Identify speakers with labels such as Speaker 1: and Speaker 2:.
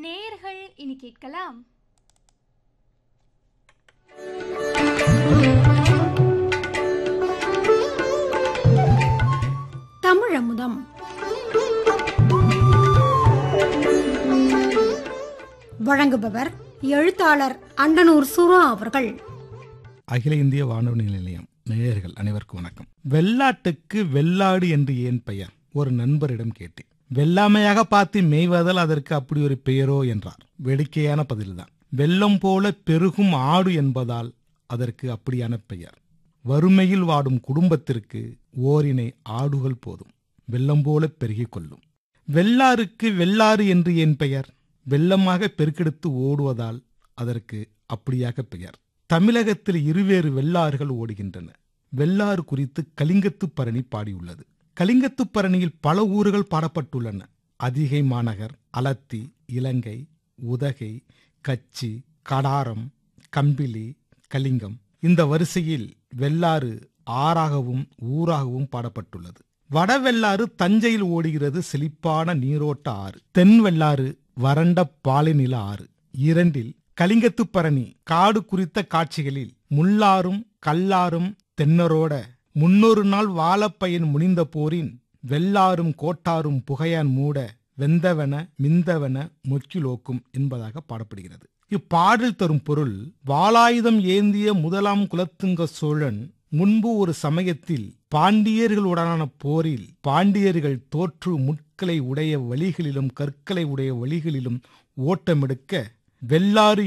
Speaker 1: நேர்கள் இனி கேட்கலாம்
Speaker 2: தமிழமுதம் வழங்குபவர் எழுத்தாளர் அண்டனூர் சுரா அவர்கள்
Speaker 3: அகில இந்திய வானொலி நிலையம் நேயர்கள் அனைவருக்கும் வணக்கம் வெள்ளாட்டுக்கு வெள்ளாடு என்று ஏன் பெயர் ஒரு நண்பரிடம் கேட்டேன் வெள்ளாமையாக பார்த்து மேய்வதால் அதற்கு அப்படி ஒரு பெயரோ என்றார் வேடிக்கையான பதில்தான் வெள்ளம் போல பெருகும் ஆடு என்பதால் அதற்கு அப்படியான பெயர் வறுமையில் வாடும் குடும்பத்திற்கு ஓரினை ஆடுகள் போதும் வெள்ளம் போல பெருகிக் கொள்ளும் வெள்ளாருக்கு வெள்ளாறு என்று ஏன் பெயர் வெள்ளமாக பெருக்கெடுத்து ஓடுவதால் அதற்கு அப்படியாக பெயர் தமிழகத்தில் இருவேறு வெள்ளாறுகள் ஓடுகின்றன வெள்ளாறு குறித்து கலிங்கத்து பரணி பாடியுள்ளது கலிங்கத்து பரணியில் பல ஊர்கள் பாடப்பட்டுள்ளன அதிகை மாநகர் அலத்தி இலங்கை உதகை கச்சி கடாரம் கம்பிலி கலிங்கம் இந்த வரிசையில் வெள்ளாறு ஆறாகவும் ஊராகவும் பாடப்பட்டுள்ளது வடவெள்ளாறு தஞ்சையில் ஓடுகிறது செழிப்பான நீரோட்ட ஆறு தென் வெள்ளாறு வறண்ட பாலைநில ஆறு இரண்டில் கலிங்கத்து பரணி காடு குறித்த காட்சிகளில் முள்ளாரும் கல்லாரும் தென்னரோட முன்னொரு நாள் வாழப்பயன் முனிந்த போரின் வெள்ளாரும் கோட்டாரும் புகையான் மூட வெந்தவன மிந்தவன மொக்கிலோக்கும் என்பதாக பாடப்படுகிறது இப்பாடல் தரும் பொருள் வாளாயுதம் ஏந்திய முதலாம் குலத்துங்க சோழன் முன்பு ஒரு சமயத்தில் பாண்டியர்களுடனான போரில் பாண்டியர்கள் தோற்று முட்களை உடைய வழிகளிலும் கற்களை உடைய வழிகளிலும் ஓட்டமெடுக்க வெள்ளாறு